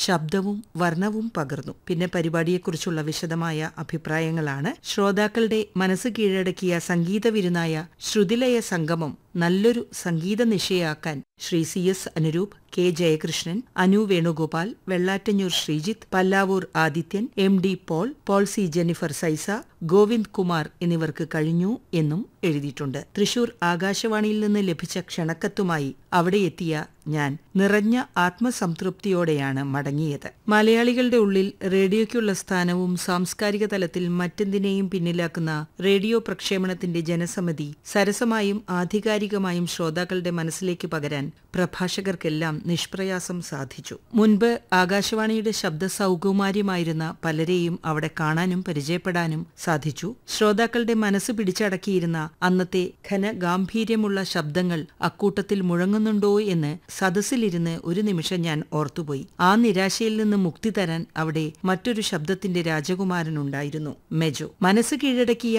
ശബ്ദവും വർണ്ണവും പകർന്നു പിന്നെ പരിപാടിയെക്കുറിച്ചുള്ള വിശദമായ അഭിപ്രായങ്ങളാണ് ശ്രോതാക്കളുടെ മനസ്സ് കീഴടക്കിയ സംഗീത വിരുന്നായ ശ്രുതിലയ സംഗമം നല്ലൊരു സംഗീത നിശയാക്കാൻ Shri C S Anuroop K Jayakrishnan Anu Venugopal Vellattanjoor Sreejith Pallavur Adithyan M D Paul Paul C Jennifer Saisa Govind Kumar എന്നിവർക്ക് കഴിഞ്ഞു എന്നും എഴുതിയിട്ടുണ്ട് തൃശൂർ ആകാശവാണിയിൽ നിന്ന് ലഭിച്ച ക്ഷണക്കത്തുമായി അവിടെ എത്തിയ ഞാൻ നിറഞ്ഞ ആത്മസംതൃപ്തിയോടെയാണ് മടങ്ങിയത് മലയാളികളുടെ ഉള്ളിൽ റേഡിയോയ്ക്കുള്ള സ്ഥാനവും സാംസ്കാരിക തലത്തിൽ മറ്റെന്തിനേയും പിന്നിലാക്കുന്ന റേഡിയോ പ്രക്ഷേപണത്തിന്റെ ജനസമിതി സരസമായും ആധികാരികമായും ശ്രോതാക്കളുടെ മനസ്സിലേക്ക് പകരാൻ പ്രഭാഷകർക്കെല്ലാം നിഷ്പ്രയാസം സാധിച്ചു മുൻപ് ആകാശവാണിയുടെ ശബ്ദ സൗകുമാര്യമായിരുന്ന പലരെയും അവിടെ കാണാനും പരിചയപ്പെടാനും സാധിച്ചു ശ്രോതാക്കളുടെ മനസ്സ് പിടിച്ചടക്കിയിരുന്ന അന്നത്തെ ഘനഗാംഭീര്യമുള്ള ശബ്ദങ്ങൾ അക്കൂട്ടത്തിൽ മുഴങ്ങുന്നുണ്ടോ എന്ന് സദസ്സിലിരുന്ന് ഒരു നിമിഷം ഞാൻ ഓർത്തുപോയി ആ നിരാശയിൽ നിന്ന് മുക്തി തരാൻ അവിടെ മറ്റൊരു ശബ്ദത്തിന്റെ രാജകുമാരനുണ്ടായിരുന്നു മെജോ മനസ്സ് കീഴടക്കിയ